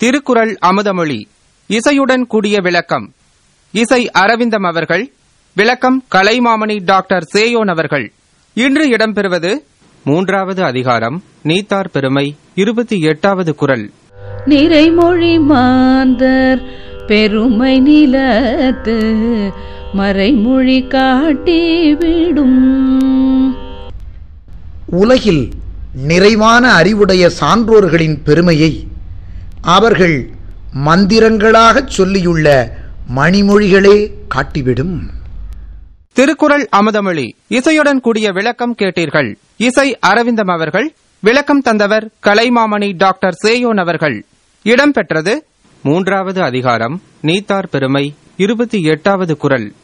திருக்குறள் அமுதமொழி இசையுடன் கூடிய விளக்கம் இசை அரவிந்தம் அவர்கள் விளக்கம் கலைமாமணி டாக்டர் சேயோன் அவர்கள் இன்று இடம்பெறுவது மூன்றாவது அதிகாரம் நீத்தார் பெருமை இருபத்தி எட்டாவது குரல் நிறைமொழி மாந்தர் பெருமை நிலத்து மறைமொழி காட்டிவிடும் உலகில் நிறைவான அறிவுடைய சான்றோர்களின் பெருமையை அவர்கள் மந்திரங்களாகச் சொல்லியுள்ள மணிமொழிகளே காட்டிவிடும் திருக்குறள் அமுதமொழி இசையுடன் கூடிய விளக்கம் கேட்டீர்கள் இசை அரவிந்தம் அவர்கள் விளக்கம் தந்தவர் கலைமாமணி டாக்டர் சேயோன் அவர்கள் இடம்பெற்றது மூன்றாவது அதிகாரம் நீத்தார் பெருமை இருபத்தி எட்டாவது குரல்